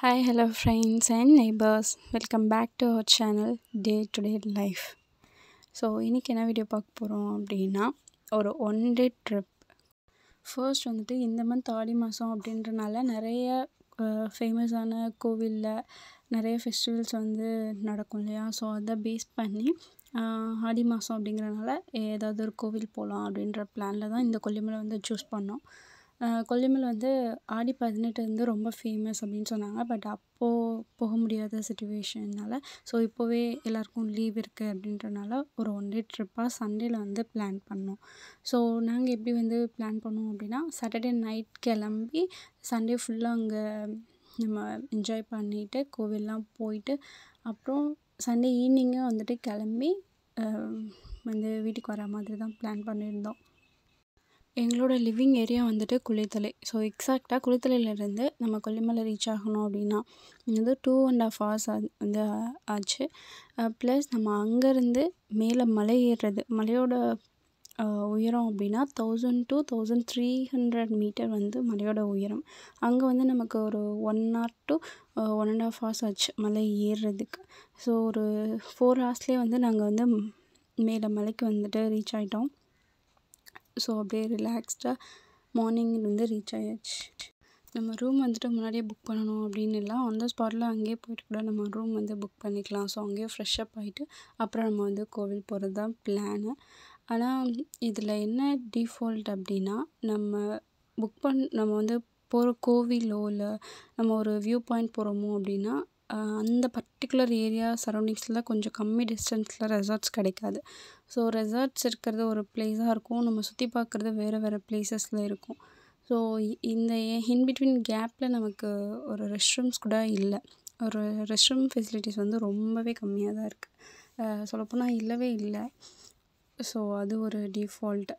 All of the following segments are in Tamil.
Hi, hello, friends and neighbors. Welcome back to our channel Day to Day Life. So இன்றைக்கி என்ன வீடியோ பார்க்க போகிறோம் அப்படின்னா ஒரு ஒன் டே ட்ரிப் ஃபர்ஸ்ட் வந்துட்டு இந்த மந்த் ஆடி மாதம் அப்படின்றனால நிறைய ஃபேமஸான கோவிலில் நிறைய ஃபெஸ்டிவல்ஸ் வந்து நடக்கும் இல்லையா ஸோ அதை பேஸ் பண்ணி ஆஹ், ஆடி மாதம் அப்படிங்கிறனால ஏதாவது ஒரு கோவில் போகலாம் அப்படின்ற பிளானில் தான் இந்த கொல்லிமலை வந்து சூஸ் பண்ணோம் ஆஹ், கொல்லிமலை வந்து ஆடி பதினெட்டு வந்து ரொம்ப ஃபேமஸ் அப்படின்னு சொன்னாங்க பட் அப்போது போக முடியாத சுச்சுவேஷன்னால ஸோ இப்போவே எல்லாருக்கும் லீவ் இருக்குது அப்படின்றனால ஒரு ஒன் டே ட்ரிப்பாக சண்டேல வந்து பிளான் பண்ணோம் ஸோ நாங்கள் எப்படி வந்து பிளான் பண்ணோம் அப்படின்னா சாட்டர்டே நைட் கிளம்பி சண்டே ஃபுல்லாக அங்கே நம்ம என்ஜாய் பண்ணிவிட்டு கோவில்லாம் போயிட்டு அப்புறம் சண்டே ஈவினிங்கே வந்துட்டு கிளம்பி ஆஹ், வந்து வீட்டுக்கு வர மாதிரி தான் பிளான் பண்ணியிருந்தோம் எங்களோட லிவிங் ஏரியா வந்துட்டு குளித்தலை ஸோ எக்ஸாக்டாக குளித்தலையிலேருந்து நம்ம கொல்லிமலை ரீச் ஆகணும் அப்படின்னா வந்து டூ அண்ட் ஆஃப் ஹவர்ஸ் வந்து ஆச்சு ப்ளஸ் நம்ம அங்கேருந்து மேலே மலை ஏறுறது மலையோட அஹ், உயரம் அப்படின்னா thousand two thousand three hundred metre வந்து மலையோட உயரம் அங்கே வந்து நமக்கு ஒரு one hour to one and half hours ஆச்சு மலை ஏறுறதுக்கு ஸோ ஒரு ஃபோர் ஹவர்ஸ்லேயே வந்து நாங்கள் வந்து மேலே மலைக்கு வந்துட்டு ரீச் ஆகிட்டோம் ஸோ அப்படியே ரிலாக்ஸ்டாக மார்னிங் வந்து ரீச் ஆயாச்சு நம்ம ரூம் வந்துட்டு முன்னாடியே புக் பண்ணணும் அப்படின்னு இல்லை ஆன் த ஸ்பாட்டில் அங்கேயே போயிட்டு கூட நம்ம ரூம் வந்து புக் பண்ணிக்கலாம் ஸோ அங்கேயே ஃப்ரெஷ்அப் ஆகிட்டு அப்புறம் நம்ம வந்து கோவில் போகிறது தான் பிளானு ஆனால் இதில் என்ன டிஃபால்ட் அப்படின்னா நம்ம புக் பண் நம்ம வந்து போகிற கோவிலோ இல்லை நம்ம ஒரு வியூ பாயிண்ட் போகிறோமோ அப்படின்னா ஆஹ் அந்த பர்டிகுலர் ஏரியா சரௌண்டிங்ஸில் கொஞ்சம் கம்மி டிஸ்டன்ஸில் ரெசார்ட்ஸ் கிடைக்காது ஸோ ரெசார்ட்ஸ் இருக்கிறது ஒரு பிளேஸாக இருக்கும் நம்ம சுற்றி பார்க்குறது வேறு வேறு பிளேசஸில் இருக்கும் ஸோ இந்த இன் பிட்வீன் கேப்பில் நமக்கு ஒரு ரெஸ்ட் ரூம்ஸ் கூட இல்லை ஒரு ரெஸ்ட் ரூம் ஃபெசிலிட்டிஸ் வந்து ரொம்பவே கம்மியாக தான் இருக்குது சொல்லப்போனால் இல்லவே இல்லை ஸோ அது ஒரு டிஃபால்ட்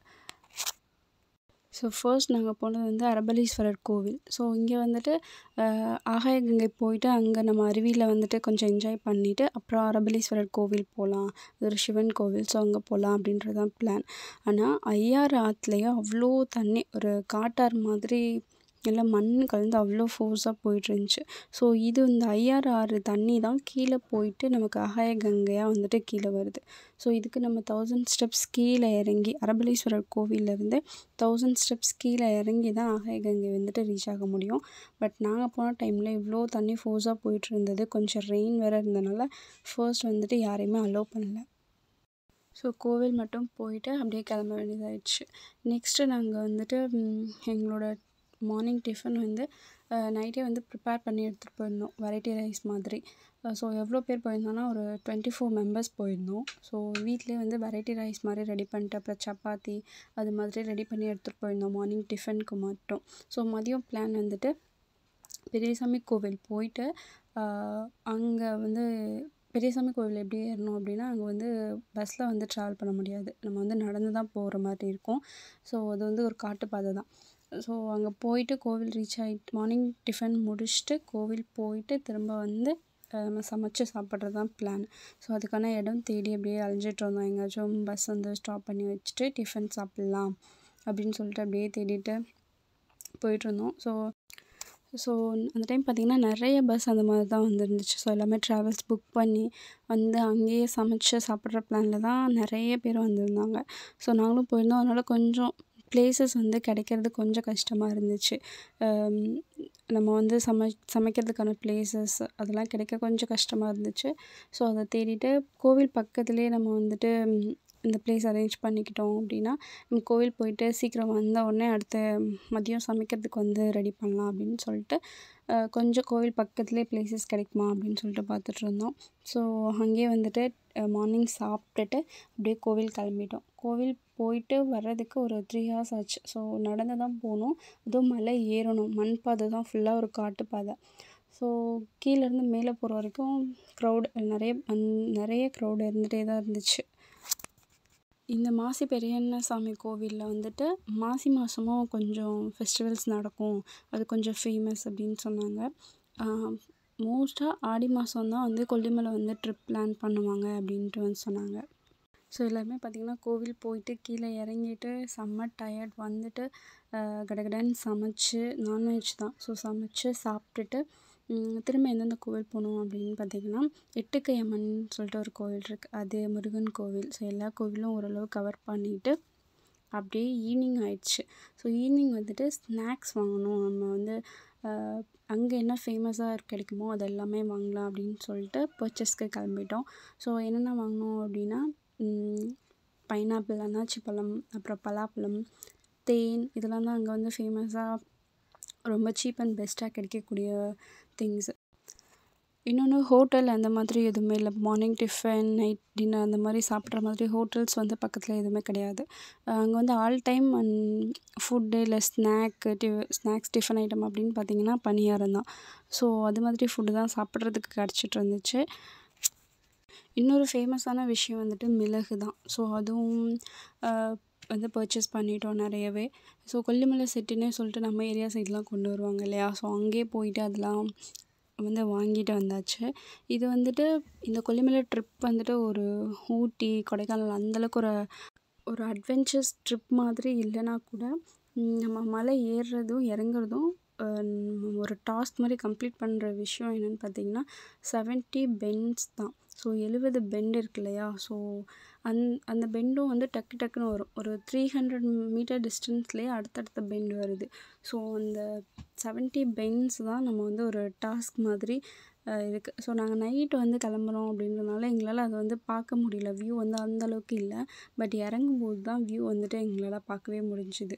ஸோ ஃபர்ஸ்ட் நாங்கள் போனது வந்து அரபலீஸ்வரர் கோவில் ஸோ இங்கே வந்துட்டு ஆஹ், ஆகாயகங்கை போயிட்டு அங்கே நம்ம அருவியில் வந்துட்டு கொஞ்சம் என்ஜாய் பண்ணிவிட்டு அப்புறம் அரபலீஸ்வரர் கோவில் போகலாம் அது ஒரு சிவன் கோவில் ஸோ அங்கே போகலாம் அப்படின்றது தான் பிளான் ஆனால் ஐயாறு ஆற்றுலையும் அவ்வளோ தண்ணி ஒரு காட்டாறு மாதிரி எல்லாம் மண் கலந்து அவ்வளோ ஃபோர்ஸாக போயிட்டு இருந்துச்சு ஸோ இது இந்த ஐயாறு ஆறு தண்ணி தான் கீழே போயிட்டு நமக்கு ஆகாய கங்கையாக வந்துட்டு கீழே வருது ஸோ இதுக்கு நம்ம தௌசண்ட் ஸ்டெப்ஸ் கீழே இறங்கி அரபலீஸ்வரர் கோவிலேருந்து தௌசண்ட் ஸ்டெப்ஸ் கீழே இறங்கி தான் ஆகாய கங்கை வந்துட்டு ரீச் ஆக முடியும் பட் நாங்கள் போன டைமில் இவ்வளோ தண்ணி ஃபோர்ஸாக போயிட்டு இருந்தது கொஞ்சம் ரெயின் வேறு இருந்தனால ஃபர்ஸ்ட் வந்துட்டு யாரையுமே அலோவ் பண்ணல ஸோ கோவில் மட்டும் போயிட்டு அப்படியே கிளம்ப வேண்டியதாயிடுச்சு நெக்ஸ்ட்டு நாங்கள் வந்துட்டு ம், எங்களோட மார்னிங் டிஃபன் வந்து நைட்டே வந்து ப்ரிப்பேர் பண்ணி எடுத்துகிட்டு போயிருந்தோம் வெரைட்டி ரைஸ் மாதிரி ஸோ எவ்வளோ பேர் போயிருந்தோம்னா ஒரு டுவெண்ட்டி ஃபோர் மெம்பர்ஸ் போயிருந்தோம் ஸோ வீட்டிலே வந்து வெரைட்டி ரைஸ் மாதிரி ரெடி பண்ணிட்டு அப்புறம் சப்பாத்தி அது மாதிரி ரெடி பண்ணி எடுத்துகிட்டு போயிருந்தோம் மார்னிங் டிஃபனுக்கு மட்டும் ஸோ மதியம் பிளான் வந்துட்டு பெரியசாமி கோவில் போயிட்டு அங்கே வந்து பெரியசாமி கோவில் எப்படி ஏறணும் அப்படின்னா அங்கே வந்து பஸ்ஸில் வந்து ட்ராவல் பண்ண முடியாது நம்ம வந்து நடந்து தான் போகிற மாதிரி இருக்கும் ஸோ அது வந்து ஒரு காட்டுப்பாதை தான் ஸோ அங்கே போயிட்டு கோவில் ரீச் ஆகிட்டு மார்னிங் டிஃபன் முடிச்சுட்டு கோவில் போயிட்டு திரும்ப வந்து அஹ், நம்ம சமைச்சு சாப்பிட்றது தான் பிளான் ஸோ அதுக்கான இடம் தேடி அப்படியே அலைஞ்சிட்டு இருந்தோம் எங்கேயாச்சும் பஸ் வந்து ஸ்டாப் பண்ணி வச்சுட்டு டிஃபன் சாப்பிட்லாம் அப்படின்னு சொல்லிட்டு அப்படியே தேடிட்டு போயிட்டு இருந்தோம் ஸோ ஸோ அந்த டைம் பார்த்திங்கன்னா நிறைய பஸ் அந்த மாதிரி தான் வந்துருந்துச்சு ஸோ எல்லாமே ட்ராவல்ஸ் புக் பண்ணி வந்து அங்கேயே சமைச்சு சாப்பிட்ற பிளானில் தான் நிறைய பேர் வந்திருந்தாங்க ஸோ நாங்களும் போயிருந்தோம் அதனால் கொஞ்சம் பிளேசஸ் வந்து கிடைக்கிறது கொஞ்சம் கஷ்டமாக இருந்துச்சு ஆம், நம்ம வந்து சமை சமைக்கிறதுக்கான பிளேசஸ் அதெல்லாம் கிடைக்க கொஞ்சம் கஷ்டமாக இருந்துச்சு ஸோ அதை தேடிட்டு கோவில் பக்கத்துலேயே நம்ம வந்துட்டு ம், இந்த பிளேஸ் அரேஞ்ச் பண்ணிக்கிட்டோம் அப்படின்னா நம்ம கோவில் போயிட்டு சீக்கிரம் வந்த உடனே அடுத்த மதியம் சமைக்கிறதுக்கு வந்து ரெடி பண்ணலாம் அப்படின்னு சொல்லிட்டு அஹ், கொஞ்சம் கோவில் பக்கத்துலேயே பிளேசஸ் கிடைக்குமா அப்படின்னு சொல்லிட்டு பார்த்துட்டு இருந்தோம் ஸோ அங்கேயே வந்துட்டு மார்னிங் சாப்பிட்டுட்டு அப்படியே கோவில் கிளம்பிட்டோம் கோவில் போயிட்டு வர்றதுக்கு ஒரு த்ரீ ஹவர்ஸ் ஆச்சு ஸோ நடந்து தான் போகணும் அதுவும் மலை ஏறணும் மண் பாதை தான் ஃபுல்லாக ஒரு காட்டு பாதை ஸோ கீழேருந்து மேலே போகிற வரைக்கும் க்ரௌட் நிறைய அந்- நிறைய க்ரௌட் இருந்துகிட்டே தான் இருந்துச்சு இந்த மாசி பெரியண்ண சாமி கோவிலில் வந்துட்டு மாசி மாதமும் கொஞ்சம் ஃபெஸ்டிவல்ஸ் நடக்கும் அது கொஞ்சம் ஃபேமஸ் அப்படின்னு சொன்னாங்க மோஸ்ட்டாக ஆடி மாதம் தான் வந்து கொல்லிமலை வந்து ட்ரிப் பிளான் பண்ணுவாங்க அப்படின்ட்டு வந்து சொன்னாங்க ஸோ எல்லாருமே பார்த்திங்கன்னா கோவில் போயிட்டு கீழே இறங்கிட்டு செம்ம டயர்ட் வந்துட்டு கடகடன்னு சமைச்சு நான்வெஜ் தான் ஸோ சமைச்சு சாப்பிட்டுட்டு ம், திரும்ப எந்தெந்த கோவில் போனோம் அப்படின்னு பார்த்தீங்கன்னா எட்டுக்கை அம்மன் சொல்லிட்டு ஒரு கோவில் இருக்குது அது முருகன் கோவில் ஸோ எல்லா கோவிலும் ஓரளவு கவர் பண்ணிட்டு அப்படியே ஈவினிங் ஆயிடுச்சு ஸோ ஈவினிங் வந்துட்டு ஸ்நாக்ஸ் வாங்கணும் நம்ம வந்து அங்கே என்ன ஃபேமஸாக கிடைக்குமோ அது எல்லாமே வாங்கலாம் அப்படின்னு சொல்லிட்டு பர்ச்சேஸ்க்கு கிளம்பிட்டோம் ஸோ என்னென்ன வாங்கினோம் அப்படின்னா பைனாப்பிள் அன்னாச்சி பழம் அப்புறம் பலாப்பழம் தேன் இதெல்லாம் தான் அங்கே வந்து ஃபேமஸாக ரொம்ப சீப் அண்ட் பெஸ்ட்டாக கிடைக்கக்கூடிய திங்ஸ் இன்னொன்று ஹோட்டல் அந்த மாதிரி எதுவுமே இல்லை மார்னிங் டிஃபன் நைட் டின்னர் அந்த மாதிரி சாப்பிட்ற மாதிரி ஹோட்டல்ஸ் வந்து பக்கத்தில் எதுவுமே கிடையாது அங்கே வந்து ஆல் டைம் அண்ட் ஃபுட்டு இல்லை ஸ்நாக்கு டி ஸ்நாக்ஸ் டிஃபன் ஐட்டம் அப்படின்னு பார்த்தீங்கன்னா பணியாரம் தான் ஸோ அது மாதிரி ஃபுட்டு தான் சாப்பிட்றதுக்கு கிடச்சிட்டு இருந்துச்சு இன்னொரு ஃபேமஸான விஷயம் வந்துட்டு மிளகு தான் ஸோ அதுவும் ஆஹ், வந்து பர்ச்சேஸ் பண்ணிட்டோம் நிறையவே ஸோ கொல்லிமலை செட்டுன்னே சொல்லிட்டு நம்ம ஏரியா சைட்லாம் கொண்டு வருவாங்க இல்லையா ஸோ அங்கேயே போயிட்டு அதெல்லாம் வந்து வாங்கிட்டு வந்தாச்சு இது வந்துட்டு இந்த கொல்லிமலை ட்ரிப் வந்துட்டு ஒரு ஊட்டி கொடைக்கானல் அந்தளவுக்கு ஒரு ஒரு அட்வென்ச்சர்ஸ் ட்ரிப் மாதிரி இல்லைனா கூட ம், நம்ம மலை ஏறுறதும் இறங்குறதும் அஹ், நம்ம ஒரு டாஸ்க் மாதிரி கம்ப்ளீட் பண்ணுற விஷயம் என்னென்னு பார்த்தீங்கன்னா செவன்ட்டி பெண்ட்ஸ் தான் ஸோ எழுபது பெண்ட் இருக்கு இல்லையா ஸோ அந் அந்த பெண்டும் வந்து டக்கு டக்குன்னு வரும் ஒரு த்ரீ ஹண்ட்ரட் மீட்டர் டிஸ்டன்ஸ்லேயே அடுத்தடுத்த பெண்ட் வருது ஸோ அந்த செவன்ட்டி பெண்ட்ஸ் தான் நம்ம வந்து ஒரு டாஸ்க் மாதிரி இருக்குது ஸோ நாங்கள் நைட்டு வந்து கிளம்புறோம் அப்படின்றனால எங்களால் அதை வந்து பார்க்க முடியல வியூ வந்து அந்த அளவுக்கு இல்லை பட் இறங்கும்போது தான் வியூ வந்துட்டு எங்களால் பார்க்கவே முடிஞ்சுது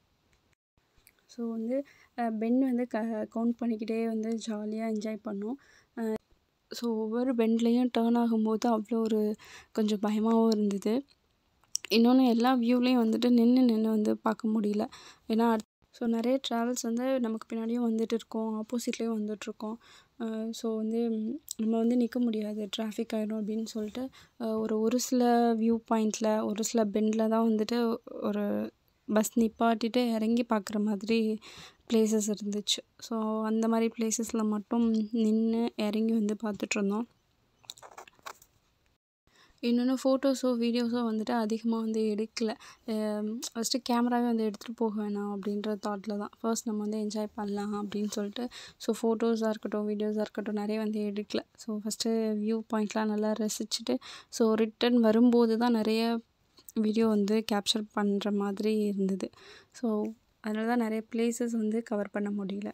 ஸோ வந்து பென் வந்து க கவுண்ட் பண்ணிக்கிட்டே வந்து ஜாலியாக என்ஜாய் பண்ணோம் ஸோ ஒவ்வொரு பெண்ட்லேயும் டேர்ன் ஆகும்போது அவ்வளோ ஒரு கொஞ்சம் பயமாகவும் இருந்தது இன்னொன்று எல்லா வியூலேயும் வந்துட்டு நின்று நின்று வந்து பார்க்க முடியல ஏன்னா ஸோ நிறைய ட்ராவல்ஸ் வந்து நமக்கு பின்னாடியும் வந்துட்டு இருக்கோம் ஆப்போசிட்லேயும் வந்துட்ருக்கோம் ஸோ வந்து ம், நம்ம வந்து நிற்க முடியாது டிராஃபிக் ஆகிடும் அப்படின்னு சொல்லிட்டு அஹ், ஒரு ஒரு சில வியூ பாயிண்டில் ஒரு சில பெண்டில் தான் வந்துட்டு ஒரு பஸ் நிப்பாட்டிட்டு இறங்கி பார்க்குற மாதிரி பிளேசஸ் இருந்துச்சு ஸோ அந்த மாதிரி பிளேசஸில் மட்டும் நின்று இறங்கி வந்து பார்த்துட்ருந்தோம் இன்னொன்று ஃபோட்டோஸோ வீடியோஸோ வந்துட்டு அதிகமாக வந்து எடுக்கல ஃபஸ்ட்டு கேமராவே வந்து எடுத்துகிட்டு போக வேணாம் அப்படின்ற தாட்டில் தான் ஃபர்ஸ்ட் நம்ம வந்து என்ஜாய் பண்ணலாம் அப்படின்னு சொல்லிட்டு ஸோ ஃபோட்டோஸாக இருக்கட்டும் வீடியோஸாக இருக்கட்டும் நிறைய வந்து எடுக்கல ஸோ ஃபஸ்ட்டு வியூ பாயிண்ட்லாம் நல்லா ரசிச்சுட்டு ஸோ ரிட்டன் வரும்போது தான் நிறைய வீடியோ வந்து கேப்சர் பண்ணுற மாதிரி இருந்தது ஸோ அதனால தான் நிறைய பிளேசஸ் வந்து கவர் பண்ண முடியல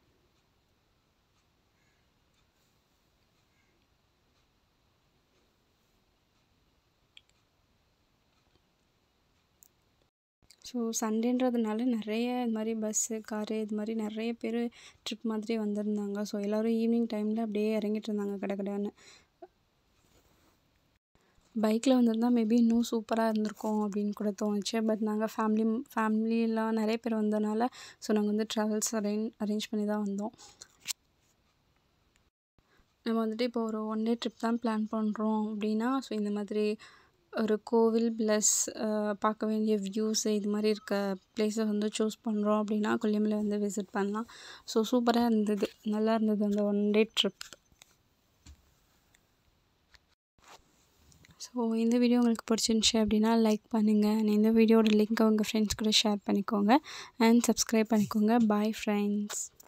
ஸோ சண்டேன்றதுனால நிறைய இது மாதிரி பஸ்ஸு காரு இது மாதிரி நிறைய பேர் ட்ரிப் மாதிரி வந்திருந்தாங்க ஸோ எல்லோரும் ஈவினிங் டைமில் அப்படியே இறங்கிட்டு இருந்தாங்க கடை கடைன்னு பைக்கில் வந்திருந்தா மேபி இன்னும் சூப்பராக இருந்திருக்கும் அப்படின்னு கூட தோணுச்சு பட் நாங்கள் ஃபேமிலி ஃபேமிலியெலாம் நிறைய பேர் வந்தனால ஸோ நாங்கள் வந்து ட்ராவல்ஸ் அரேஞ்ச் அரேஞ்ச் பண்ணி தான் வந்தோம் நம்ம வந்துட்டு இப்போ ஒரு ஒன் டே ட்ரிப் தான் பிளான் பண்ணுறோம் அப்படின்னா ஸோ இந்த மாதிரி ஒரு கோவில் ப்ளஸ் பார்க்க வேண்டிய வியூஸ் இது மாதிரி இருக்க பிளேஸை வந்து சூஸ் பண்ணுறோம் அப்படின்னா கொல்லிமலை வந்து விசிட் பண்ணலாம் ஸோ சூப்பராக இருந்தது நல்லா இருந்தது அந்த ஒன் டே ட்ரிப் ஸோ இந்த வீடியோ உங்களுக்கு பிடிச்சிருந்துச்சி அப்படின்னா லைக் பண்ணுங்கள் and இந்த வீடியோட லிங்க்கை உங்கள் ஃப்ரெண்ட்ஸ் கூட ஷேர் பண்ணிக்கோங்க அண்ட் சப்ஸ்கிரைப் பண்ணிக்கோங்க பாய் ஃப்ரெண்ட்ஸ்